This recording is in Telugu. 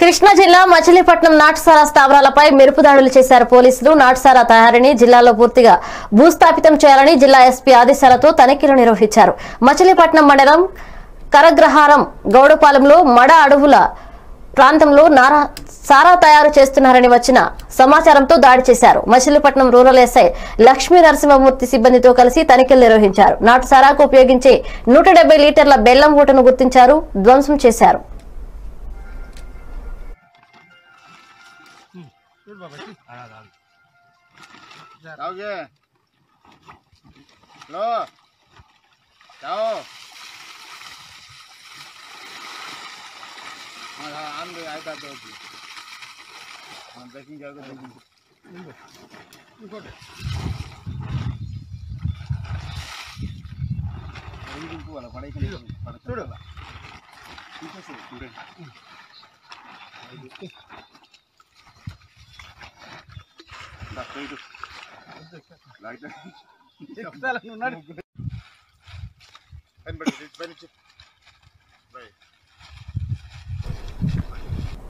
కృష్ణా జిల్లా మచిలీపట్నం నాటుసారా స్థావరాలపై మెరుపు దాడులు చేశారు పోలీసులు నాటుసారా తయారీని జిల్లాలో పూర్తిగా భూస్థాపితం చేయాలని జిల్లా ఎస్పీ ఆదేశాలతో తనిఖీలు నిర్వహించారు మచిలీపట్నం మండలం కరగ్రహారం గౌడపాలెంలో మడ అడవుల ప్రాంతంలో నారా సారా తయారు చేస్తున్నారని వచ్చిన సమాచారంతో దాడి చేశారు మచిలీపట్నం రూరల్ ఎస్ఐ లక్ష్మీ నరసింహమూర్తి సిబ్బందితో కలిసి తనిఖీలు నిర్వహించారు నాటు సారాకు ఉపయోగించే నూట లీటర్ల బెల్లం ఊటను గుర్తించారు ధ్వంసం చేశారు जाओगे लो जाओ हाँ हाँ आम ले आए था तो हम पैकिंग जाओगे पैकिंग वाला पढ़ाई के लिए छोड़ो ठीक है स्टूडेंट लाइट కనబడి పని